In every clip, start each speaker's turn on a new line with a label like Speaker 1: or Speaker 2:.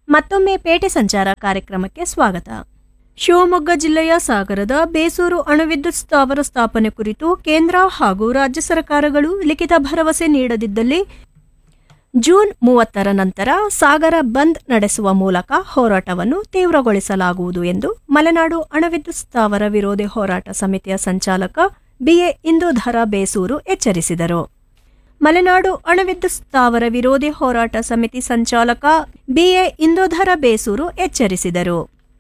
Speaker 1: ಮತ್ತೊಮ್ಮೆ ಪೇಟೆ ಸಂಚಾರ ಕಾರ್ಯಕ್ರಮಕ್ಕೆ ಸ್ವಾಗತ ಶಿವಮೊಗ್ಗ ಜಿಲ್ಲೆಯ ಸಾಗರದ ಬೇಸೂರು ಅಣುವಿದ್ಯುತ್ ಸ್ಥಾವರ ಸ್ಥಾಪನೆ ಕುರಿತು ಕೇಂದ್ರ ಹಾಗೂ ರಾಜ್ಯ ಸರ್ಕಾರಗಳು ಲಿಖಿತ ಭರವಸೆ ನೀಡದಿದ್ದಲ್ಲಿ ಜೂನ್ ಮೂವತ್ತರ ನಂತರ ಸಾಗರ ಬಂದ್ ನಡೆಸುವ ಮೂಲಕ ಹೋರಾಟವನ್ನು ತೀವ್ರಗೊಳಿಸಲಾಗುವುದು ಎಂದು ಮಲೆನಾಡು ಅಣುವಿದ್ಯುತ್ ಸ್ಥಾವರ ವಿರೋಧಿ ಹೋರಾಟ ಸಮಿತಿಯ ಸಂಚಾಲಕ ಬಿಎ ಇಂದುಧರ ಬೇಸೂರು ಎಚ್ಚರಿಸಿದರು ಮಲೆನಾಡು ಅಣುವಿದ್ಯುತ್ ಸ್ಥಾವರ ವಿರೋಧಿ ಹೋರಾಟ ಸಮಿತಿ ಸಂಚಾಲಕ ಬಿಎ ಇಂದೋಧರ ಬೇಸೂರು ಎಚ್ಚರಿಸಿದರು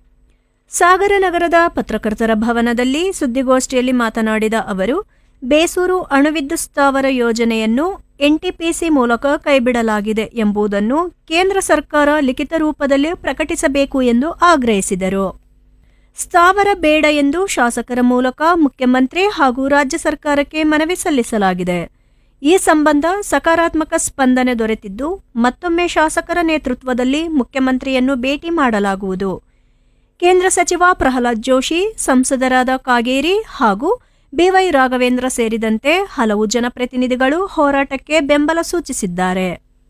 Speaker 1: ಸಾಗರ ನಗರದ ಪತ್ರಕರ್ತರ ಭವನದಲ್ಲಿ ಸುದ್ದಿಗೋಷ್ಠಿಯಲ್ಲಿ ಮಾತನಾಡಿದ ಅವರು ಬೇಸೂರು ಅಣುವಿದ್ಯುತ್ ಸ್ಥಾವರ ಯೋಜನೆಯನ್ನು ಎನ್ಟಿಪಿಸಿ ಮೂಲಕ ಕೈಬಿಡಲಾಗಿದೆ ಎಂಬುದನ್ನು ಕೇಂದ್ರ ಸರ್ಕಾರ ಲಿಖಿತ ರೂಪದಲ್ಲಿ ಪ್ರಕಟಿಸಬೇಕು ಎಂದು ಆಗ್ರಹಿಸಿದರು ಸ್ಥಾವರ ಬೇಡ ಎಂದು ಶಾಸಕರ ಮೂಲಕ ಮುಖ್ಯಮಂತ್ರಿ ಹಾಗೂ ರಾಜ್ಯ ಸರ್ಕಾರಕ್ಕೆ ಮನವಿ ಸಲ್ಲಿಸಲಾಗಿದೆ ಈ ಸಂಬಂಧ ಸಕಾರಾತ್ಮಕ ಸ್ಪಂದನೆ ದೊರೆತಿದ್ದು ಮತ್ತೊಮ್ಮೆ ಶಾಸಕರ ನೇತೃತ್ವದಲ್ಲಿ ಮುಖ್ಯಮಂತ್ರಿಯನ್ನು ಭೇಟಿ ಮಾಡಲಾಗುವುದು ಕೇಂದ್ರ ಸಚಿವ ಪ್ರಹ್ಲಾದ್ ಜೋಶಿ ಸಂಸದರಾದ ಕಾಗೇರಿ ಹಾಗೂ ಬಿವೈ ರಾಘವೇಂದ್ರ ಸೇರಿದಂತೆ ಹಲವು ಜನಪ್ರತಿನಿಧಿಗಳು ಹೋರಾಟಕ್ಕೆ ಬೆಂಬಲ ಸೂಚಿಸಿದ್ದಾರೆ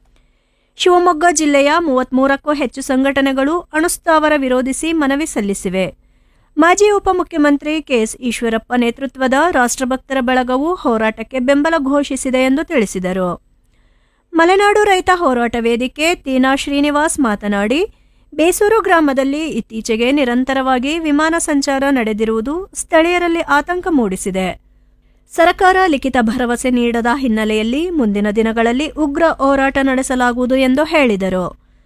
Speaker 1: ಶಿವಮೊಗ್ಗ ಜಿಲ್ಲೆಯ ಮೂವತ್ಮೂರಕ್ಕೂ ಹೆಚ್ಚು ಸಂಘಟನೆಗಳು ಅಣುಸ್ಥಾವರ ವಿರೋಧಿಸಿ ಮನವಿ ಸಲ್ಲಿಸಿವೆ ಮಾಜಿ ಉಪಮುಖ್ಯಮಂತ್ರಿ ಕೆಎಸ್ ಈಶ್ವರಪ್ಪ ನೇತೃತ್ವದ ರಾಷ್ಟ್ರಭಕ್ತರ ಬಳಗವು ಹೋರಾಟಕ್ಕೆ ಬೆಂಬಲ ಘೋಷಿಸಿದೆ ಎಂದು ತಿಳಿಸಿದರು ಮಲೆನಾಡು ರೈತ ಹೋರಾಟ ವೇದಿಕೆ ತೀನಾ ಶ್ರೀನಿವಾಸ್ ಮಾತನಾಡಿ ಬೇಸೂರು ಗ್ರಾಮದಲ್ಲಿ ಇತ್ತೀಚೆಗೆ ನಿರಂತರವಾಗಿ ವಿಮಾನ ಸಂಚಾರ ನಡೆದಿರುವುದು ಸ್ಥಳೀಯರಲ್ಲಿ ಆತಂಕ ಮೂಡಿಸಿದೆ ಸರ್ಕಾರ ಲಿಖಿತ ಭರವಸೆ ನೀಡದ ಹಿನ್ನೆಲೆಯಲ್ಲಿ ಮುಂದಿನ ದಿನಗಳಲ್ಲಿ ಉಗ್ರ ಹೋರಾಟ ನಡೆಸಲಾಗುವುದು ಎಂದು ಹೇಳಿದರು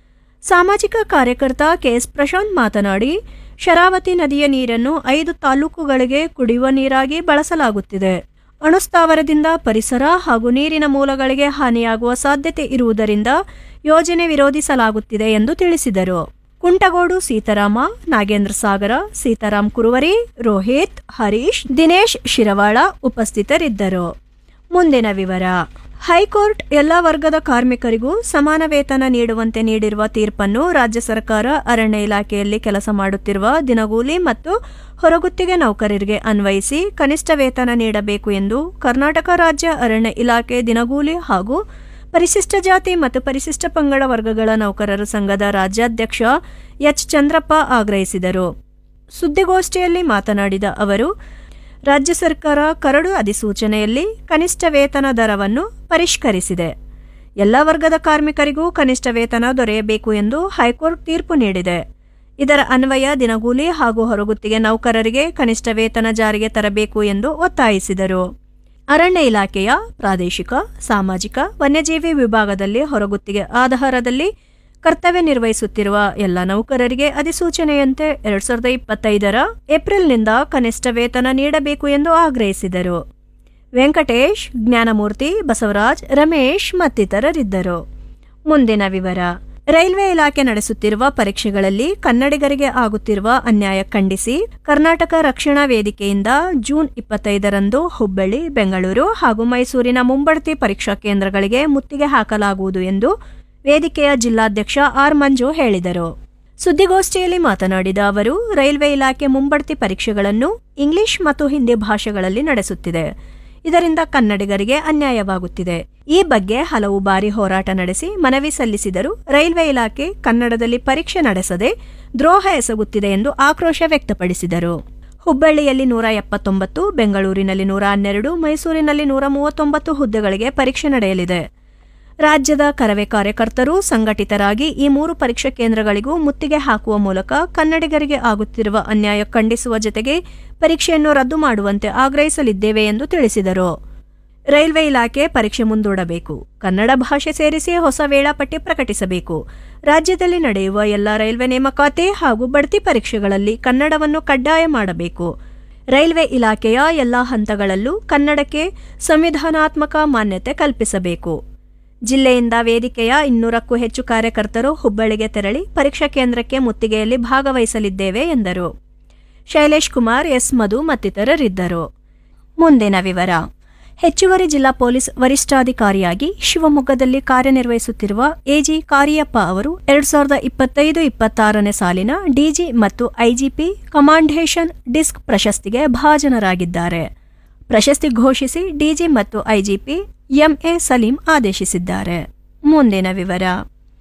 Speaker 1: ಸಾಮಾಜಿಕ ಕಾರ್ಯಕರ್ತ ಕೆಎಸ್ ಪ್ರಶಾಂತ್ ಮಾತನಾಡಿ ಶರಾವತಿ ನದಿಯ ನೀರನ್ನು ಐದು ತಾಲೂಕುಗಳಿಗೆ ಕುಡಿಯುವ ನೀರಾಗಿ ಬಳಸಲಾಗುತ್ತಿದೆ ಅಣುಸ್ಥಾವರದಿಂದ ಪರಿಸರ ಹಾಗೂ ನೀರಿನ ಮೂಲಗಳಿಗೆ ಹಾನಿಯಾಗುವ ಸಾಧ್ಯತೆ ಇರುವುದರಿಂದ ಯೋಜನೆ ವಿರೋಧಿಸಲಾಗುತ್ತಿದೆ ಎಂದು ತಿಳಿಸಿದರು ಕುಂಟಗೋಡು ಸೀತಾರಾಮ ನಾಗೇಂದ್ರ ಸಾಗರ ಸೀತಾರಾಮ್ ಕುರುವರಿ ರೋಹಿತ್ ಹರೀಶ್ ದಿನೇಶ್ ಶಿರವಾಳ ಉಪಸ್ಥಿತರಿದ್ದರು ಮುಂದಿನ ವಿವರ ಹೈಕೋರ್ಟ್ ಎಲ್ಲ ವರ್ಗದ ಕಾರ್ಮಿಕರಿಗೂ ಸಮಾನ ವೇತನ ನೀಡುವಂತೆ ನೀಡಿರುವ ತೀರ್ಪನ್ನು ರಾಜ್ಯ ಸರ್ಕಾರ ಅರಣ್ಯ ಇಲಾಖೆಯಲ್ಲಿ ಕೆಲಸ ಮಾಡುತ್ತಿರುವ ದಿನಗೂಲಿ ಮತ್ತು ಹೊರಗುತ್ತಿಗೆ ನೌಕರರಿಗೆ ಅನ್ವಯಿಸಿ ಕನಿಷ್ಠ ವೇತನ ನೀಡಬೇಕು ಎಂದು ಕರ್ನಾಟಕ ರಾಜ್ಯ ಅರಣ್ಯ ಇಲಾಖೆ ದಿನಗೂಲಿ ಹಾಗೂ ಪರಿಶಿಷ್ಟ ಜಾತಿ ಮತ್ತು ಪರಿಶಿಷ್ಟ ಪಂಗಡ ವರ್ಗಗಳ ನೌಕರರ ಸಂಘದ ರಾಜ್ಯಾಧ್ಯಕ್ಷ ಎಚ್ ಚಂದ್ರಪ್ಪ ಆಗ್ರಹಿಸಿದರು ಸುದ್ದಿಗೋಷ್ಠಿಯಲ್ಲಿ ಮಾತನಾಡಿದ ಅವರು ರಾಜ್ಯ ಸರ್ಕಾರ ಕರಡು ಅಧಿಸೂಚನೆಯಲ್ಲಿ ಕನಿಷ್ಠ ವೇತನ ದರವನ್ನು ಪರಿಷ್ಕರಿಸಿದೆ ಎಲ್ಲ ವರ್ಗದ ಕಾರ್ಮಿಕರಿಗೂ ಕನಿಷ್ಠ ವೇತನ ದೊರೆಯಬೇಕು ಎಂದು ಹೈಕೋರ್ಟ್ ತೀರ್ಪು ನೀಡಿದೆ ಇದರ ಅನ್ವಯ ದಿನಗೂಲಿ ಹಾಗೂ ಹೊರಗುತ್ತಿಗೆ ನೌಕರರಿಗೆ ಕನಿಷ್ಠ ವೇತನ ಜಾರಿಗೆ ತರಬೇಕು ಎಂದು ಒತ್ತಾಯಿಸಿದರು ಅರಣ್ಯ ಇಲಾಖೆಯ ಪ್ರಾದೇಶಿಕ ಸಾಮಾಜಿಕ ವನ್ಯಜೀವಿ ವಿಭಾಗದಲ್ಲಿ ಹೊರಗುತ್ತಿಗೆ ಆಧಾರದಲ್ಲಿ ಕರ್ತವ್ಯ ನಿರ್ವಹಿಸುತ್ತಿರುವ ಎಲ್ಲ ನೌಕರರಿಗೆ ಅಧಿಸೂಚನೆಯಂತೆ ಎರಡ್ ಸಾವಿರದ ಇಪ್ಪತ್ತೈದರ ಏಪ್ರಿಲ್ನಿಂದ ಕನಿಷ್ಠ ವೇತನ ನೀಡಬೇಕು ಎಂದು ಆಗ್ರಹಿಸಿದರು ವೆಂಕಟೇಶ್ ಜ್ಞಾನಮೂರ್ತಿ ಬಸವರಾಜ್ ರಮೇಶ್ ಮತ್ತಿತರರಿದ್ದರು ಮುಂದಿನ ವಿವರ ರೈಲ್ವೆ ಇಲಾಖೆ ನಡೆಸುತ್ತಿರುವ ಪರೀಕ್ಷೆಗಳಲ್ಲಿ ಕನ್ನಡಿಗರಿಗೆ ಆಗುತ್ತಿರುವ ಅನ್ಯಾಯ ಖಂಡಿಸಿ ಕರ್ನಾಟಕ ರಕ್ಷಣಾ ವೇದಿಕೆಯಿಂದ ಜೂನ್ ಇಪ್ಪತ್ತೈದರಂದು ಹುಬ್ಬಳ್ಳಿ ಬೆಂಗಳೂರು ಹಾಗೂ ಮೈಸೂರಿನ ಮುಂಬಡ್ತಿ ಪರೀಕ್ಷಾ ಕೇಂದ್ರಗಳಿಗೆ ಮುತ್ತಿಗೆ ಹಾಕಲಾಗುವುದು ಎಂದು ವೇದಿಕೆಯ ಜಿಲ್ಲಾಧ್ಯಕ್ಷ ಆರ್ ಮಂಜು ಹೇಳಿದರು ಸುದ್ದಿಗೋಷ್ಠಿಯಲ್ಲಿ ಮಾತನಾಡಿದ ಅವರು ರೈಲ್ವೆ ಇಲಾಖೆ ಮುಂಬಡ್ತಿ ಪರೀಕ್ಷೆಗಳನ್ನು ಇಂಗ್ಲಿಷ್ ಮತ್ತು ಹಿಂದಿ ಭಾಷೆಗಳಲ್ಲಿ ನಡೆಸುತ್ತಿದೆ ಇದರಿಂದ ಕನ್ನಡಿಗರಿಗೆ ಅನ್ಯಾಯವಾಗುತ್ತಿದೆ ಈ ಬಗ್ಗೆ ಹಲವು ಬಾರಿ ಹೋರಾಟ ನಡೆಸಿ ಮನವಿ ಸಲ್ಲಿಸಿದರೂ ರೈಲ್ವೆ ಇಲಾಖೆ ಕನ್ನಡದಲ್ಲಿ ಪರೀಕ್ಷೆ ನಡೆಸದೆ ದ್ರೋಹ ಎಸಗುತ್ತಿದೆ ಎಂದು ಆಕ್ರೋಶ ವ್ಯಕ್ತಪಡಿಸಿದರು ಹುಬ್ಬಳ್ಳಿಯಲ್ಲಿ ನೂರ ಎಪ್ಪತ್ತೊಂಬತ್ತು ಬೆಂಗಳೂರಿನಲ್ಲಿ ನೂರ ಹನ್ನೆರಡು ಮೈಸೂರಿನಲ್ಲಿ ನೂರ ಮೂವತ್ತೊಂಬತ್ತು ಹುದ್ದೆಗಳಿಗೆ ಪರೀಕ್ಷೆ ನಡೆಯಲಿದೆ ರಾಜ್ಯದ ಕರವೇ ಕಾರ್ಯಕರ್ತರು ಸಂಘಟಿತರಾಗಿ ಈ ಮೂರು ಪರೀಕ್ಷಾ ಕೇಂದ್ರಗಳಿಗೂ ಮುತ್ತಿಗೆ ಹಾಕುವ ಮೂಲಕ ಕನ್ನಡಿಗರಿಗೆ ಆಗುತ್ತಿರುವ ಅನ್ಯಾಯ ಖಂಡಿಸುವ ಜತೆಗೆ ಪರೀಕ್ಷೆಯನ್ನು ರದ್ದು ಮಾಡುವಂತೆ ಆಗ್ರಹಿಸಲಿದ್ದೇವೆ ಎಂದು ತಿಳಿಸಿದರು ರೈಲ್ವೆ ಇಲಾಖೆ ಪರೀಕ್ಷೆ ಮುಂದೂಡಬೇಕು ಕನ್ನಡ ಭಾಷೆ ಸೇರಿಸಿ ಹೊಸ ವೇಳಾಪಟ್ಟಿ ಪ್ರಕಟಿಸಬೇಕು ರಾಜ್ಯದಲ್ಲಿ ನಡೆಯುವ ಎಲ್ಲ ರೈಲ್ವೆ ನೇಮಕಾತಿ ಹಾಗೂ ಬಡ್ತಿ ಪರೀಕ್ಷೆಗಳಲ್ಲಿ ಕನ್ನಡವನ್ನು ಕಡ್ಡಾಯ ಮಾಡಬೇಕು ರೈಲ್ವೆ ಇಲಾಖೆಯ ಎಲ್ಲ ಹಂತಗಳಲ್ಲೂ ಕನ್ನಡಕ್ಕೆ ಸಂವಿಧಾನಾತ್ಮಕ ಮಾನ್ಯತೆ ಕಲ್ಪಿಸಬೇಕು ಜಿಲ್ಲೆಯಿಂದ ವೇದಿಕೆಯ ಇನ್ನೂರಕ್ಕೂ ಹೆಚ್ಚು ಕಾರ್ಯಕರ್ತರು ಹುಬ್ಬಳ್ಳಿಗೆ ತೆರಳಿ ಪರೀಕ್ಷಾ ಕೇಂದ್ರಕ್ಕೆ ಮುತ್ತಿಗೆಯಲ್ಲಿ ಭಾಗವಹಿಸಲಿದ್ದೇವೆ ಎಂದರು ಶೈಲೇಶ್ ಕುಮಾರ್ ಎಸ್ ಮಧು ಮತ್ತಿತರರಿದ್ದರು ಮುಂದಿನ ವಿವರ ಹೆಚ್ಚುವರಿ ಜಿಲ್ಲಾ ಪೊಲೀಸ್ ವರಿಷ್ಠಾಧಿಕಾರಿಯಾಗಿ ಶಿವಮೊಗ್ಗದಲ್ಲಿ ಕಾರ್ಯನಿರ್ವಹಿಸುತ್ತಿರುವ ಎಜಿ ಕಾರಿಯಪ್ಪ ಅವರು ಎರಡ್ ಸಾವಿರದ ಇಪ್ಪತ್ತೈದು ಇಪ್ಪತ್ತಾರನೇ ಸಾಲಿನ ಡಿಜಿ ಮತ್ತು ಐಜಿಪಿ ಕಮಾಂಡೇಷನ್ ಡಿಸ್ಕ್ ಪ್ರಶಸ್ತಿಗೆ ಭಾಜನರಾಗಿದ್ದಾರೆ ಪ್ರಶಸ್ತಿ ಘೋಷಿಸಿ ಡಿಜಿ ಮತ್ತು ಐಜಿಪಿ ಎಂಎ ಸಲೀಂ ಆದೇಶಿಸಿದ್ದಾರೆ ಮುಂದಿನ ವಿವರ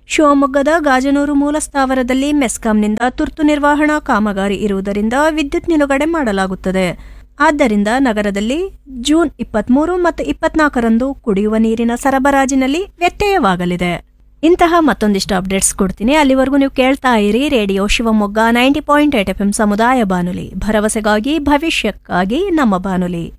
Speaker 1: ಶಿವಮೊಗ್ಗದ ಗಾಜನೂರು ಮೂಲ ಸ್ಥಾವರದಲ್ಲಿ ಮೆಸ್ಕಾಂನಿಂದ ತುರ್ತು ನಿರ್ವಹಣಾ ಕಾಮಗಾರಿ ಇರುವುದರಿಂದ ವಿದ್ಯುತ್ ನಿಲುಗಡೆ ಮಾಡಲಾಗುತ್ತದೆ ಆದ್ದರಿಂದ ನಗರದಲ್ಲಿ ಜೂನ್ ಇಪ್ಪತ್ಮೂರು ಮತ್ತು ಇಪ್ಪತ್ನಾಲ್ಕರಂದು ಕುಡಿಯುವ ನೀರಿನ ಸರಬರಾಜಿನಲ್ಲಿ ವ್ಯತ್ಯಯವಾಗಲಿದೆ ಇಂತಹ ಮತ್ತೊಂದಿಷ್ಟು ಅಪ್ಡೇಟ್ಸ್ ಕೊಡ್ತೀನಿ ಅಲ್ಲಿವರೆಗೂ ನೀವು ಕೇಳ್ತಾ ಇರಿ radio Shivamogga ninety point eight F M ಸಮುದಾಯ ಬಾನುಲಿ ಭರವಸೆಗಾಗಿ ಭವಿಷ್ಯಕ್ಕಾಗಿ ನಮ್ಮ ಬಾನುಲಿ